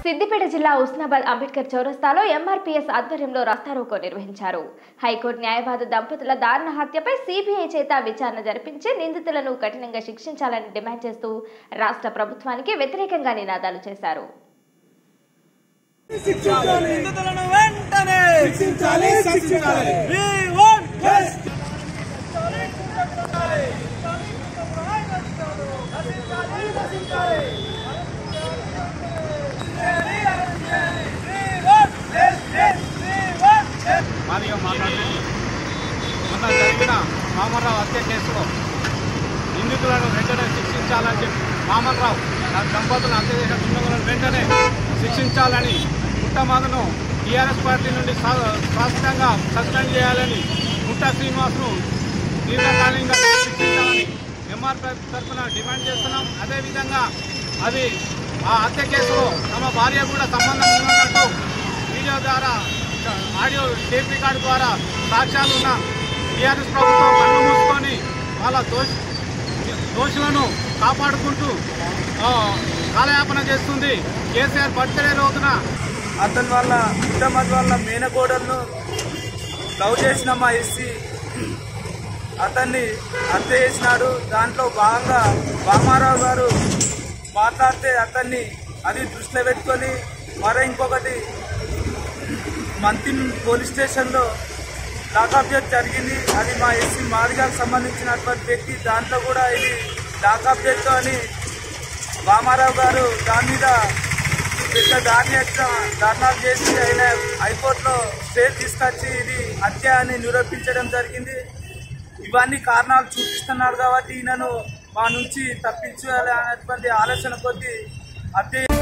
సిద్దిపేట జిల్లా ఉస్నాబాద్ అంబేద్కర్ చౌరస్తాలో ఎంఆర్పీఎస్ ఆధ్వర్యంలో రాస్తారోకో నిర్వహించారు హైకోర్టు న్యాయవాద దంపతుల దారుణ హత్యపై సిబిఐ చేత విచారణ జరిపించి నిందితులను కఠినంగా శిక్షించాలని డిమాండ్ చేస్తూ రాష్ట్ర ప్రభుత్వానికి వ్యతిరేకంగా నినాదాలు చేశారు శిక్షించాలి నిందితులను వెంటనే శిక్షించాలి శిక్షించాలి We want జస్ట్ మాదిగా మాట్లాడుతూ మొన్న జరిగిన మామరావు హత్య కేసులో నిందితులను వెంటనే శిక్షించాలని చెప్పి మామరావు ఆ దంపతులను హత్య చేసిన దుండగులను వెంటనే శిక్షించాలని పుట్టమాదను టీఆర్ఎస్ పార్టీ నుండి శా- శాశ్వతంగా సస్పెండ్ చేయాలని పుట్ట శ్రీనివాస్ను దీర్ఘకాలికంగా శిక్షించాలని ఎంఆర్పీ తరఫున డిమాండ్ చేస్తున్నాం అదేవిధంగా అది ఆ హత్య కేసులో తమ భార్య కూడా సంబంధం ఉన్నట్టు వీడియో ద్వారా ఆడియో టేప్ రికార్డు ద్వారా సాక్ష్యాలు ఉన్న టీఆర్ఎస్ ప్రభుత్వం కళ్ళు మూసుకొని వాళ్ళ దోష దోషులను కాపాడుకుంటూ ఆ, కాలయాపన చేస్తుంది కేసీఆర్ బర్త్డే రోజున అతని వాళ్ళ కుటుంబం వాళ్ళ మేనకోడలను లవ్ చేసిన మా ఎస్సీ అతన్ని హత్య చేసినాడు దాంట్లో భాగంగా బామారావు గారు మాట్లాడితే అతన్ని అది దృష్టిలో పెట్టుకొని మరో ఇంకొకటి మంత్రి పోలీస్ స్టేషన్లో లాకప్ డెత్ జరిగింది అది మా ఎస్సీ మాదిగాకు సంబంధించినటువంటి వ్యక్తి దాంట్లో కూడా ఇది లాకప్ డెత్ అని రామారావు గారు దాని మీద పెద్ద దాని ధర్నాలు చేసి ఆయన హైకోర్టులో స్టే తీసుకొచ్చి ఇది హత్య అని నిరూపించడం జరిగింది ఇవన్నీ కారణాలు చూపిస్తున్నాడు కాబట్టి ఈయనను మా నుంచి తప్పించాలి అనేటువంటి ఆలోచన కొద్దీ హత్య